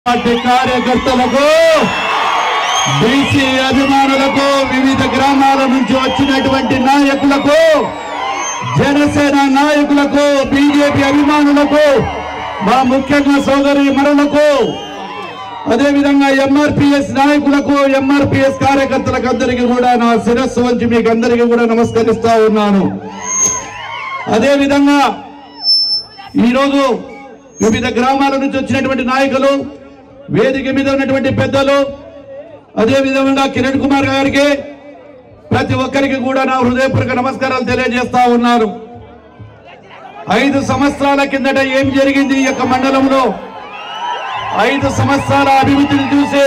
Party కార్యకర్తలకు BC అభిమానులకు వివిధ గ్రామాల నుంచి వచ్చినటువంటి నాయకులకు జనసేన నాయకులకు బీజేపీ అభిమానులకు మా ముఖ్యంగా సోదరి మరణకు అదేవిధంగా ఎంఆర్పిఎస్ నాయకులకు ఎంఆర్పిఎస్ కార్యకర్తలకు అందరికీ కూడా నా శిరస్సు వంచి మీకు అందరికీ కూడా నమస్కరిస్తా ఉన్నాను అదేవిధంగా ఈరోజు వివిధ గ్రామాల నుంచి వచ్చినటువంటి నాయకులు వేదిక మీద ఉన్నటువంటి పెద్దలు అదే విధంగా కిరణ్ కుమార్ గారికి ప్రతి ఒక్కరికి కూడా నా హృదయపూర్వక నమస్కారాలు తెలియజేస్తా ఉన్నాను ఐదు సంవత్సరాల కిందట ఏం జరిగింది ఈ యొక్క మండలంలో ఐదు సంవత్సరాల అభివృద్ధిని చూసి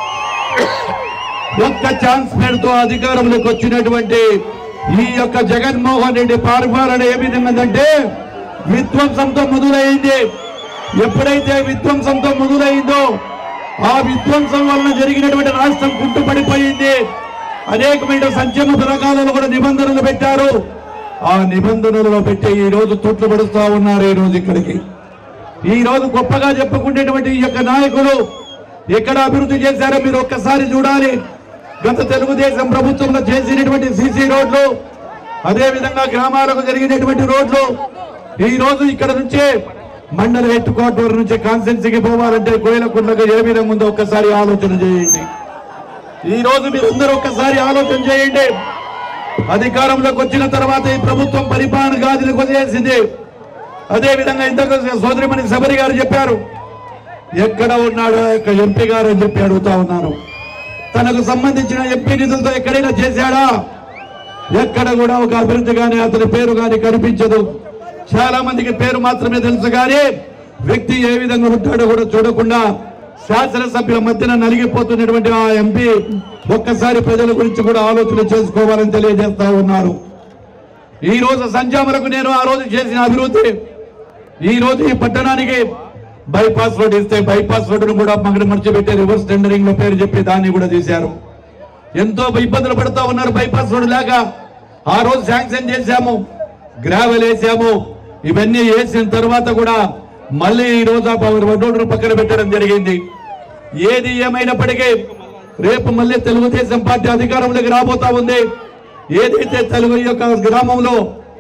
ఒక్క ఛాన్స్ పెడుతూ అధికారంలోకి వచ్చినటువంటి ఈ యొక్క జగన్మోహన్ రెడ్డి పరిపాలన ఏ విధంగా ఉందంటే విధ్వంసంతో మొదలైంది ఎప్పుడైతే విధ్వంసంతో మొదలైందో ఆ విధ్వంసం వలన జరిగినటువంటి రాష్ట్రం కుంటుపడిపోయింది అనేకమైన సంక్షేమ పథకాలలో కూడా నిబంధనలు పెట్టారు ఆ నిబంధనలలో పెట్టి ఈ రోజు తొట్లు పడుస్తా ఉన్నారు ఈ రోజు ఇక్కడికి ఈ రోజు గొప్పగా చెప్పుకునేటువంటి ఈ యొక్క నాయకులు ఎక్కడ అభివృద్ధి చేశారో మీరు ఒక్కసారి చూడాలి గత తెలుగుదేశం ప్రభుత్వంలో చేసినటువంటి సీసీ రోడ్లు అదే విధంగా గ్రామాలకు జరిగినటువంటి రోడ్లు ఈ రోజు ఇక్కడ నుంచే మండల హెడ్ క్వార్టర్ నుంచి కాన్స్టెన్సీకి పోవాలంటే కోయిలకుండగా ఏ విధంగా ఉందో ఒక్కసారి ఆలోచన చేయండి ఈ రోజు మీరందరూ ఒక్కసారి ఆలోచన చేయండి అధికారంలోకి వచ్చిన తర్వాత ఈ ప్రభుత్వం పరిపాలన గాదిని వదిలేసింది అదే విధంగా ఇంతకు సోదరిమణి శబరి గారు చెప్పారు ఎక్కడ ఉన్నాడో యొక్క ఎంపీ గారు అని చెప్పి అడుగుతా ఉన్నాను తనకు సంబంధించిన ఎంపీ నిధులతో ఎక్కడైనా చేశాడా ఎక్కడ కూడా ఒక అభివృద్ధి కానీ అతని పేరు కానీ కనిపించదు చాలా మందికి పేరు మాత్రమే తెలుసు కానీ వ్యక్తి ఏ విధంగా ఉంటాడో కూడా చూడకుండా శాసనసభ్యుల మధ్యన నలిగిపోతున్నటువంటి ఆ ఎంపీ ఒక్కసారి ప్రజల గురించి కూడా ఆలోచన చేసుకోవాలని తెలియజేస్తా ఉన్నారు ఈ రోజు సంజామలకు నేను ఆ రోజు చేసిన అభివృద్ధి ఈ రోజు ఈ పట్టణానికి బైపాస్ రోడ్ ఇస్తే బైపాస్ రోడ్డును కూడా మగడ మర్చిపెట్టి రివర్స్ టెండరింగ్ లో పేరు చెప్పి దాన్ని కూడా తీశారు ఎంతో ఇబ్బందులు పడుతూ ఉన్నారు బైపాస్ రోడ్ లేక ఆ రోజు శాంక్షన్ చేశాము గ్రావెల్ వేసాము ఇవన్నీ వేసిన తర్వాత కూడా మళ్ళీ ఈ రోజు ఆ రోడ్డును పక్కన పెట్టడం జరిగింది ఏది ఏమైనప్పటికీ రేపు మళ్ళీ తెలుగుదేశం పార్టీ అధికారంలోకి రాబోతా ఉంది ఏదైతే తెలుగు యొక్క గ్రామంలో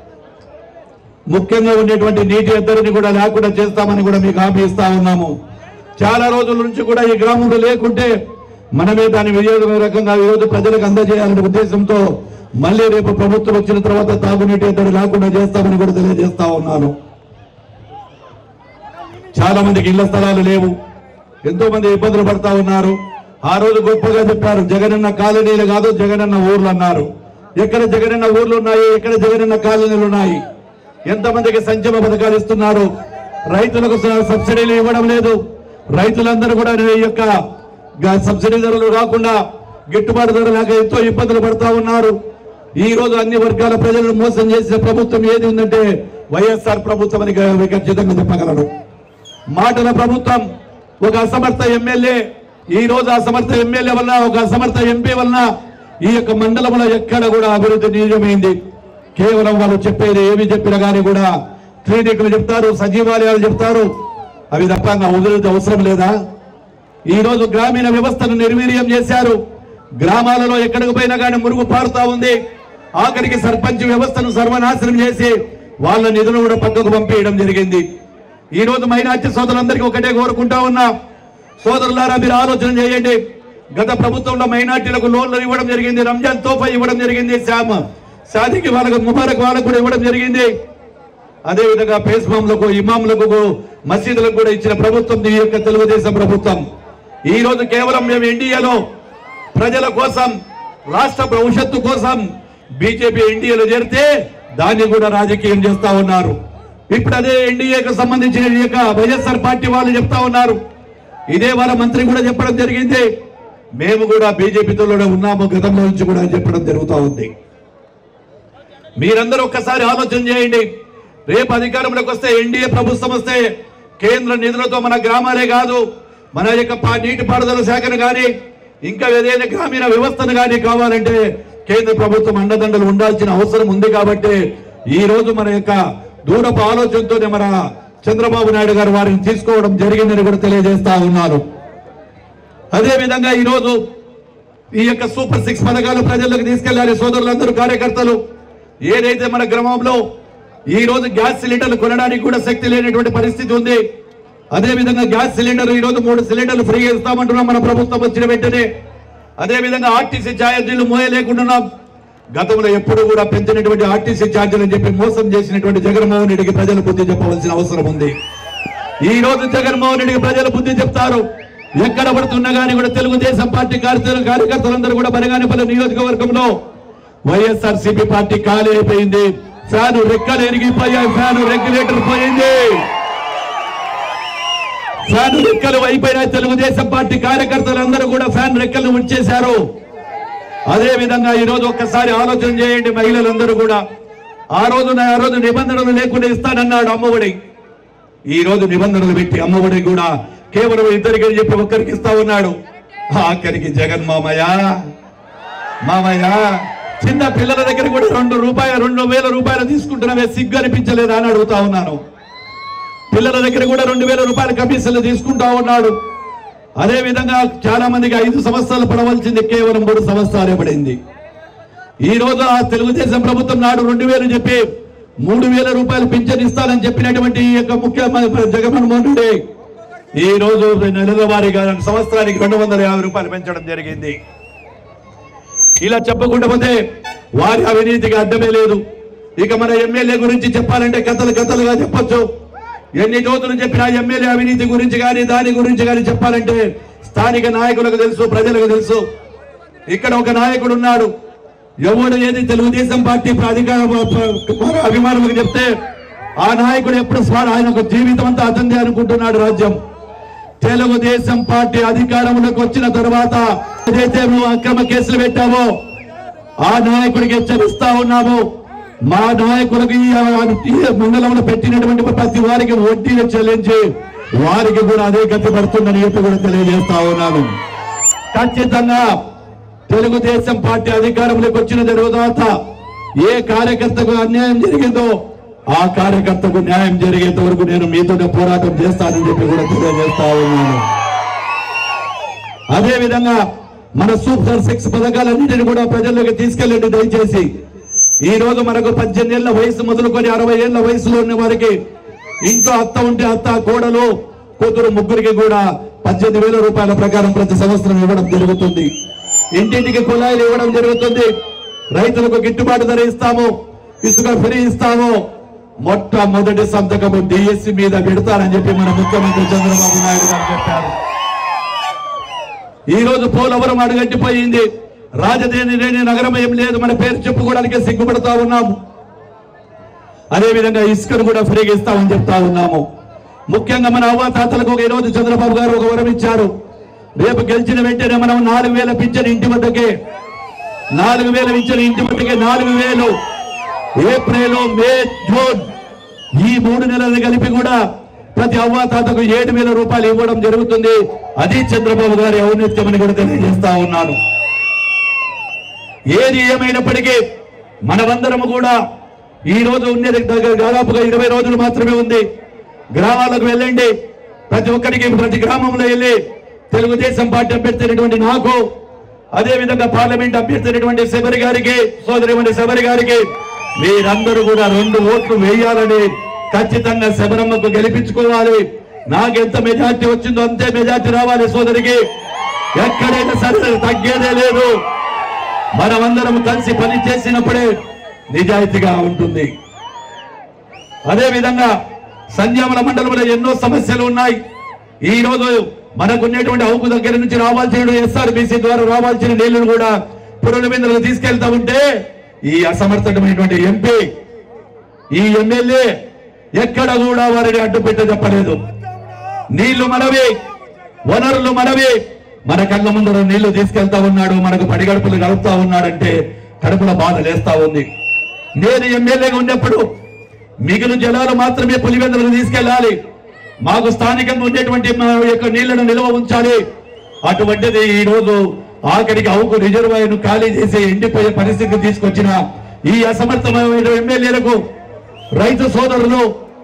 ముఖ్యంగా ఉండేటువంటి నీటి ఎద్దరిని కూడా లేకుండా చేస్తామని కూడా మీకు హామీ ఇస్తా ఉన్నాము చాలా రోజుల నుంచి కూడా ఈ గ్రామంలో లేకుంటే మనమే దాని వినియోగ రకంగా ఈ రోజు ప్రజలకు అందజేయాలనే ఉద్దేశంతో మళ్ళీ రేపు ప్రభుత్వం వచ్చిన తర్వాత తాగునీటి ఎద్దడి లేకుండా చేస్తామని కూడా తెలియజేస్తా ఉన్నాను చాలా మందికి ఇళ్ల స్థలాలు లేవు ఎంతో మంది ఇబ్బందులు పడతా ఉన్నారు ఆ రోజు గొప్పగా చెప్పారు జగనన్న కాలనీలు కాదు జగనన్న ఊర్లు అన్నారు ఎక్కడ జగనన్న ఊర్లు ఉన్నాయి ఎక్కడ జగనన్న కాలనీలు ఉన్నాయి ఎంతమందికి సంక్షేమ పథకాలు ఇస్తున్నారు రైతులకు స- సబ్సిడీలు ఇవ్వడం లేదు రైతులందరూ కూడా ఈ యొక్క గ- సబ్సిడీ ధరలు రాకుండా గిట్టుబాటు ధర లేక ఎంతో ఇబ్బందులు పడతా ఉన్నారు ఈ రోజు అన్ని వర్గాల ప్రజలను మోసం చేసిన ప్రభుత్వం ఏది ఉందంటే వైఎస్ఆర్ ప్రభుత్వం అని గ- ఖచ్చితంగా చెప్పగలను మాటల ప్రభుత్వం ఒక అసమర్థ ఎమ్మెల్యే ఈ రోజు అసమర్థ ఎమ్మెల్యే వల్ల ఒక అసమర్థ ఎంపీ వలన ఈ యొక్క మండలంలో ఎక్కడ కూడా అభివృద్ధి నిజమైంది కేవలం వాళ్ళు చెప్పేది ఏమి చెప్పినా కానీ కూడా క్లినిక్లు చెప్తారు సచివాలయాలు చెప్తారు అవి తప్ప ఇంకా వదిలేదు అవసరం లేదా ఈ రోజు గ్రామీణ వ్యవస్థను నిర్వీర్యం చేశారు గ్రామాలలో ఎక్కడికి పోయినా కానీ మురుగు పారుతా ఉంది ఆఖరికి సర్పంచ్ వ్యవస్థను సర్వనాశనం చేసి వాళ్ళ నిధులు కూడా పక్కకు పంపేయడం జరిగింది ఈ రోజు మైనార్టీ సోదరులందరికీ ఒకటే కోరుకుంటా ఉన్నా సోదరులారా మీరు ఆలోచన చేయండి గత ప్రభుత్వంలో మైనార్టీలకు లోన్లు ఇవ్వడం జరిగింది రంజాన్ తోఫా ఇవ్వడం జరిగింది శ్యామ షాదీకి వాళ్ళకు ముబారక్ వాళ్ళకు కూడా ఇవ్వడం జరిగింది అదే విధంగా పేస్మాంలకు ఇమాంలకు మసీదులకు కూడా ఇచ్చిన ప్రభుత్వం ఈ యొక్క తెలుగుదేశం ప్రభుత్వం ఈ రోజు కేవలం మేము ఎన్డీఏలో ప్రజల కోసం రాష్ట్ర భవిష్యత్తు కోసం బీజేపీ ఎన్డీఏలో చేరితే దాన్ని కూడా రాజకీయం చేస్తా ఉన్నారు ఇప్పుడు అదే ఎన్డీఏకు సంబంధించిన ఈ యొక్క వైఎస్ఆర్ పార్టీ వాళ్ళు చెప్తా ఉన్నారు ఇదే వాళ్ళ మంత్రి కూడా చెప్పడం జరిగింది మేము కూడా బీజేపీతోనే ఉన్నాము గతంలో నుంచి కూడా అని చెప్పడం జరుగుతూ ఉంది మీరందరూ ఒక్కసారి ఆలోచన చేయండి రేపు అధికారంలోకి వస్తే ఎన్డీఏ ప్రభుత్వం వస్తే కేంద్ర నిధులతో మన గ్రామాలే కాదు మన యొక్క పా- నీటిపారుదల శాఖను కానీ ఇంకా ఏదైనా గ్రామీణ వ్యవస్థను కానీ కావాలంటే కేంద్ర ప్రభుత్వం అండదండలు ఉండాల్సిన అవసరం ఉంది కాబట్టి ఈ రోజు మన యొక్క దూరపు ఆలోచనతోనే మన చంద్రబాబు నాయుడు గారు వారిని తీసుకోవడం జరిగిందని కూడా తెలియజేస్తా ఉన్నారు అదే విధంగా ఈరోజు ఈ యొక్క సూపర్ సిక్స్ పథకాలు ప్రజల్లోకి తీసుకెళ్లాలి సోదరులందరూ కార్యకర్తలు ఏదైతే మన గ్రామంలో ఈ రోజు గ్యాస్ సిలిండర్లు కొనడానికి కూడా శక్తి లేనటువంటి పరిస్థితి ఉంది అదే విధంగా గ్యాస్ సిలిండర్ ఈ రోజు మూడు సిలిండర్లు ఫ్రీగా ఇస్తామంటున్నాం మన ప్రభుత్వం వచ్చిన వెంటనే అదే విధంగా ఆర్టీసీ ఛార్జీలు మోయలేకుంటున్నాం గతంలో ఎప్పుడు కూడా పెంచినటువంటి ఆర్టీసీ ఛార్జీలు అని చెప్పి మోసం చేసినటువంటి జగన్మోహన్ రెడ్డికి ప్రజలు బుద్ధి చెప్పవలసిన అవసరం ఉంది ఈ రోజు జగన్మోహన్ రెడ్డికి ప్రజలు బుద్ధి చెప్తారు ఎక్కడ పడుతున్నా కానీ కూడా తెలుగుదేశం పార్టీ కార్యకర్తలు కార్యకర్తలందరూ కూడా బనగానిపల్లి నియోజకవర్గంలో వైఎస్ఆర్ సిపి పార్టీ ఖాళీ అయిపోయింది ఫ్యాను రెక్కలు ఎరిగిపోయాయి ఫ్యాను రెగ్యులేటర్ పోయింది ఫ్యాన్ రెక్కలు అయిపోయినాయి తెలుగుదేశం పార్టీ కార్యకర్తలందరూ కూడా ఫ్యాన్ రెక్కలు ఉంచేశారు అదే విధంగా ఈ రోజు ఒక్కసారి ఆలోచన చేయండి మహిళలందరూ కూడా ఆ రోజు నా- ఆ రోజు నిబంధనలు లేకుండా ఇస్తానన్నాడు అమ్మఒడి ఈ రోజు నిబంధనలు పెట్టి అమ్మఒడి కూడా కేవలం ఇద్దరికి అని చెప్పి ఒక్కరికి ఇస్తా ఉన్నాడు ఆఖరికి జగన్ మామయ్య మామయ్య చిన్న పిల్లల దగ్గర కూడా రెండు రూపాయలు రెండు వేల రూపాయలు తీసుకుంటున్నావే సిగ్గు అనిపించలేదా అని అడుగుతా ఉన్నాను పిల్లల దగ్గర కూడా రెండు వేల రూపాయల కమిషన్లు తీసుకుంటా ఉన్నాడు అదే విధంగా చాలా మందికి ఐదు సంవత్సరాలు పడవలసింది కేవలం మూడు సంవత్సరాలే పడింది ఈ రోజు ఆ తెలుగుదేశం ప్రభుత్వం నాడు రెండు వేలు చెప్పి మూడు వేల రూపాయలు పింఛన్ ఇస్తానని చెప్పినటువంటి ఈ యొక్క ముఖ్యమంత్రి జగన్మోహన్ రెడ్డి ఈ రోజు నెలల వారీగా సంవత్సరానికి రెండు వందల యాభై రూపాయలు పెంచడం జరిగింది ఇలా చెప్పకుండా పోతే వారి అవినీతికి అడ్డమే లేదు ఇక మన ఎమ్మెల్యే గురించి చెప్పాలంటే కథలు కథలుగా చెప్పొచ్చు ఎన్ని రోజులు చెప్పినా ఎమ్మెల్యే అవినీతి గురించి కానీ దాని గురించి కానీ చెప్పాలంటే స్థానిక నాయకులకు తెలుసు ప్రజలకు తెలుసు ఇక్కడ ఒక నాయకుడు ఉన్నాడు ఎవడు ఏది తెలుగుదేశం పార్టీ అధికార అభిమానులకు చెప్తే ఆ నాయకుడు ఎప్పుడు స్వాడు ఆయన ఒక జీవితం అంతా అతందే అనుకుంటున్నాడు రాజ్యం తెలుగుదేశం పార్టీ అధికారంలోకి వచ్చిన తర్వాత ఏదైతే నువ్వు అక్రమ కేసులు పెట్టావో ఆ నాయకుడికి హెచ్చరిస్తా ఉన్నాము మా నాయకులకు ఈ ఈ మండలంలో పెట్టినటువంటి ప్రతి వారికి వడ్డీలు చెల్లించి వారికి కూడా అదే గతి పడుతుందని చెప్పి కూడా తెలియజేస్తా ఉన్నాను ఖచ్చితంగా తెలుగుదేశం పార్టీ అధికారంలోకి వచ్చిన తర్వాత ఏ కార్యకర్తకు అన్యాయం జరిగిందో ఆ కార్యకర్తకు న్యాయం జరిగేంత వరకు నేను మీతో పోరాటం చేస్తానని చెప్పి కూడా తెలియజేస్తా ఉన్నాను అదే విధంగా మన సూపర్ సిక్స్ పథకాలన్నింటినీ కూడా ప్రజల్లోకి తీసుకెళ్ళండి దయచేసి ఈ రోజు మనకు పద్దెనిమిది ఏళ్ల వయసు మొదలుకొని అరవై ఏళ్ల వయసులో ఉన్న వారికి ఇంట్లో అత్త ఉంటే అత్త కోడలు కూతురు ముగ్గురికి కూడా పద్దెనిమిది వేల రూపాయల ప్రకారం ప్రతి సంవత్సరం ఇవ్వడం జరుగుతుంది ఇంటింటికి కుళాయిలు ఇవ్వడం జరుగుతుంది రైతులకు గిట్టుబాటు ధర ఇస్తాము ఇసుక ఫ్రీ ఇస్తాము మొట్టమొదటి సంతకము డిఎస్సి మీద పెడతారని చెప్పి మన ముఖ్యమంత్రి చంద్రబాబు నాయుడు గారు చెప్పారు ఈ రోజు పోలవరం అడుగట్టిపోయింది రాజధాని లేని నగరం ఏం లేదు మన పేరు చెప్పుకోవడానికి సిగ్గుపడతా ఉన్నాము అదే విధంగా ఇసుకను కూడా ఫ్రీగా ఇస్తామని చెప్తా ఉన్నాము ముఖ్యంగా మన అవ్వాతాతలకు ఒక ఈ రోజు చంద్రబాబు గారు ఒక వరం ఇచ్చారు రేపు గెలిచిన వెంటనే మనం నాలుగు వేల పింఛన్ ఇంటి వద్దకే నాలుగు వేల పింఛన్ ఇంటి వద్దకే నాలుగు వేలు ఏప్రిల్ మే జూన్ ఈ మూడు నెలలు కలిపి కూడా ప్రతి అవ్వాతాతకు ఏడు వేల రూపాయలు ఇవ్వడం జరుగుతుంది అది చంద్రబాబు గారి ఔన్నత్యమని కూడా తెలియజేస్తా ఉన్నాను ఏది ఏమైనప్పటికీ మనమందరము కూడా ఈ రోజు ఉండేది దగ్గర దాదాపుగా ఇరవై రోజులు మాత్రమే ఉంది గ్రామాలకు వెళ్ళండి ప్రతి ఒక్కరికి ప్రతి గ్రామంలో వెళ్ళి తెలుగుదేశం పార్టీ అభ్యర్థి అయినటువంటి నాకు అదే విధంగా పార్లమెంట్ అభ్యర్థి అయినటువంటి శబరి గారికి సోదరిమణి శబరి గారికి మీరందరూ కూడా రెండు ఓట్లు వేయాలని ఖచ్చితంగా శబరమ్మకు గెలిపించుకోవాలి నాకెంత మెజార్టీ వచ్చిందో అంతే మెజార్టీ రావాలి సోదరికి ఎక్కడైనా సరే తగ్గేదే లేదు మనమందరం కలిసి పని చేసినప్పుడే నిజాయితీగా ఉంటుంది అదే విధంగా సంధ్యామల మండలంలో ఎన్నో సమస్యలు ఉన్నాయి ఈ రోజు మనకు ఉన్నటువంటి అవుకు దగ్గర నుంచి రావాల్సిన ఎస్ఆర్బిసి ద్వారా రావాల్సిన నీళ్లను కూడా పురుల మీద తీసుకెళ్తా ఉంటే ఈ అసమర్థమైనటువంటి ఎంపీ ఈ ఎమ్మెల్యే ఎక్కడ కూడా వారిని అడ్డుపెట్ట చెప్పలేదు నీళ్లు మనవి వనరులు మనవి మన కళ్ళ ముందర నీళ్లు తీసుకెళ్తా ఉన్నాడు మనకు పడిగడుపులు గడుపుతా ఉన్నాడంటే కడుపుల బాధ లేస్తా ఉంది నేను ఎమ్మెల్యేగా ఉన్నప్పుడు మిగులు జలాలు మాత్రమే పులివెందులకు తీసుకెళ్ళాలి మాకు స్థానికంగా ఉండేటువంటి మా యొక్క నీళ్లను నిల్వ ఉంచాలి అటువంటిది ఈ రోజు ఆఖరికి అవుకు రిజర్వాయర్ ఖాళీ చేసి ఎండిపోయే పరిస్థితి తీసుకొచ్చిన ఈ అసమర్థమైన ఎమ్మెల్యేలకు రైతు సోదరులు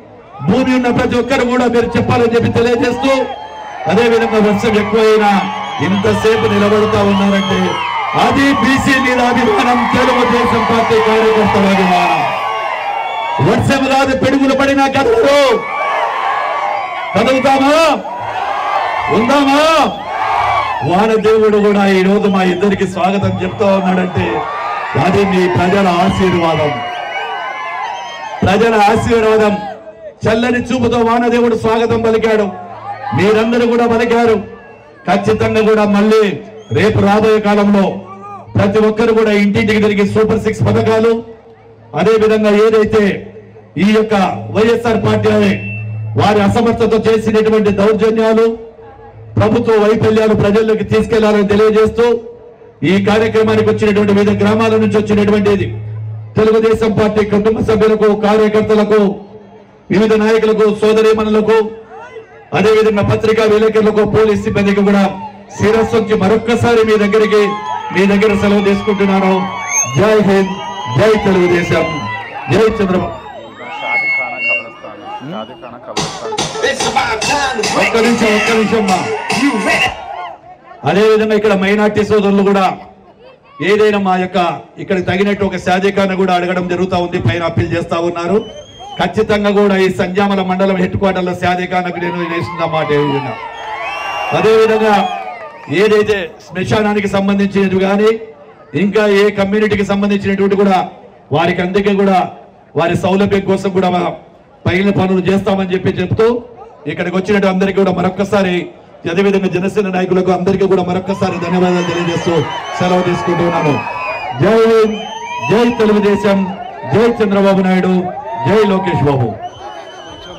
భూమి ఉన్న ప్రతి ఒక్కరు కూడా మీరు చెప్పాలని చెప్పి తెలియజేస్తూ అదే విధంగా వర్షం ఎక్కువైనా ఇంతసేపు నిలబడుతా ఉన్నారంటే అది బీసీ మీద అభిమానం తెలుగుదేశం పార్టీ కార్యకర్తల అభిమానం వర్షం కాదు పిడుగులు పడినా కదలరు కదులుతామా ఉందామా వానదేవుడు కూడా ఈ రోజు మా ఇద్దరికి స్వాగతం చెప్తా ఉన్నాడంటే అది మీ ప్రజల ఆశీర్వాదం ప్రజల ఆశీర్వాదం చల్లని చూపుతో వానదేవుడు స్వాగతం పలికాడు మీరందరూ కూడా పలికారు ఖచ్చితంగా కూడా మళ్ళీ రేపు రాబోయే కాలంలో ప్రతి ఒక్కరు కూడా ఇంటింటికి తిరిగి సూపర్ సిక్స్ పథకాలు అదే విధంగా ఏదైతే ఈ యొక్క వైఎస్ఆర్ పార్టీ వారి అసమర్థత చేసినటువంటి దౌర్జన్యాలు ప్రభుత్వ వైఫల్యాలు ప్రజల్లోకి తీసుకెళ్లాలని తెలియజేస్తూ ఈ కార్యక్రమానికి వచ్చినటువంటి వివిధ గ్రామాల నుంచి వచ్చినటువంటిది తెలుగుదేశం పార్టీ కుటుంబ సభ్యులకు కార్యకర్తలకు వివిధ నాయకులకు సోదరీమణులకు అదేవిధంగా పత్రికా విలేకరులకు పోలీస్ సిబ్బందికి కూడా శిరస్సు వచ్చి మరొక్కసారి మీ దగ్గరికి మీ దగ్గర సెలవు తీసుకుంటున్నాను జై హింద్ జై తెలుగుదేశం జై Chandrababu Shadi ఖానా కబ్రస్థాన్ Shadi ఖానా కబ్రస్థాన్ It's about time to ఒక్క break. నిమిషం ఒక్క నిమిషం మా You ready? అదే విధంగా ఇక్కడ మైనార్టీ సోదరులు కూడా ఏదైనా మా యొక్క ఇక్కడ తగినట్టు ఒక శాజీకాన్ని కూడా అడగడం జరుగుతా ఉంది పైన అప్పీల్ చేస్తా ఉన్నారు ఖచ్చితంగా కూడా ఈ సంజామల మండలం హెడ్ క్వార్టర్లో శాజీకానకు నేను వేసిన మాట ఏ విధంగా అదే విధంగా ఏదైతే శ్మశానానికి సంబంధించినది కానీ ఇంకా ఏ కమ్యూనిటీకి సంబంధించినటువంటి కూడా వారికి అందుకే కూడా వారి సౌలభ్యం కోసం కూడా మా పైన పనులు చేస్తామని చెప్పి చెప్తూ ఇక్కడికి వచ్చినట్టు అందరికీ కూడా మరొక్కసారి అదేవిధంగా జనసేన నాయకులకు అందరికీ కూడా మరొక్కసారి ధన్యవాదాలు తెలియజేస్తూ సెలవు తీసుకుంటున్నాను జై హింద్ జై తెలుగుదేశం జై చంద్రబాబు నాయుడు జై లోకేష్ బాబు